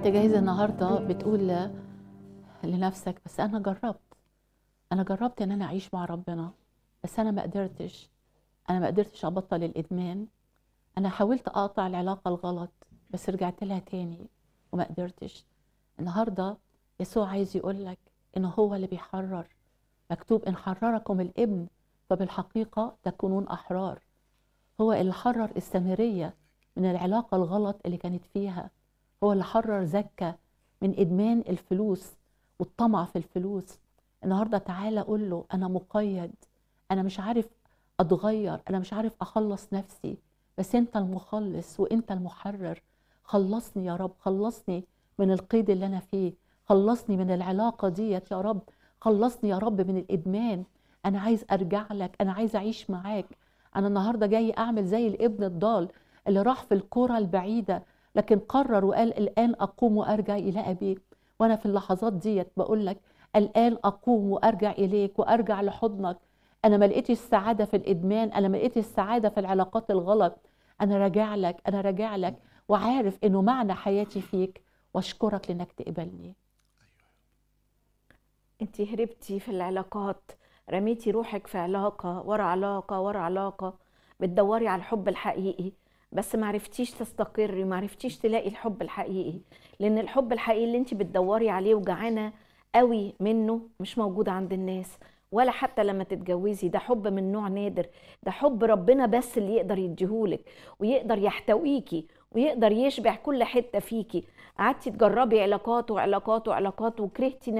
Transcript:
انت جايز النهارده بتقول ل- لنفسك بس انا جربت انا جربت ان انا اعيش مع ربنا بس انا ما قدرتش انا ما قدرتش ابطل الادمان انا حاولت اقطع العلاقه الغلط بس رجعت لها تاني وما قدرتش النهارده يسوع عايز يقول لك ان هو اللي بيحرر مكتوب ان حرركم الابن فبالحقيقه تكونون احرار هو اللي حرر السامريه من العلاقه الغلط اللي كانت فيها هو اللي حرر زكا من ادمان الفلوس والطمع في الفلوس النهارده تعالى قول له انا مقيد انا مش عارف اتغير انا مش عارف اخلص نفسي بس انت المخلص وانت المحرر خلصني يا رب خلصني من القيد اللي انا فيه خلصني من العلاقه ديت يا رب خلصني يا رب من الادمان انا عايز ارجع لك انا عايز اعيش معاك انا النهارده جاي اعمل زي الابن الضال اللي راح في القرى البعيده لكن قرر وقال الان اقوم وارجع الى ابي وانا في اللحظات ديت بقول لك الان اقوم وارجع اليك وارجع لحضنك انا ما لقيتش السعاده في الادمان انا ما لقيتش السعاده في العلاقات الغلط انا راجع لك انا راجع لك وعارف انه معنى حياتي فيك واشكرك لانك تقبلني انت هربتي في العلاقات رميتي روحك في علاقة ورا علاقة ورا علاقة بتدوري على الحب الحقيقي بس معرفتيش تستقري معرفتيش تلاقي الحب الحقيقي لان الحب الحقيقي اللي انت بتدوري عليه وجعانة قوي منه مش موجود عند الناس ولا حتى لما تتجوزي ده حب من نوع نادر ده حب ربنا بس اللي يقدر يديهولك ويقدر يحتويكي ويقدر يشبع كل حتة فيكي قعدتي تجربي علاقات وعلاقات وعلاقات وكرهتي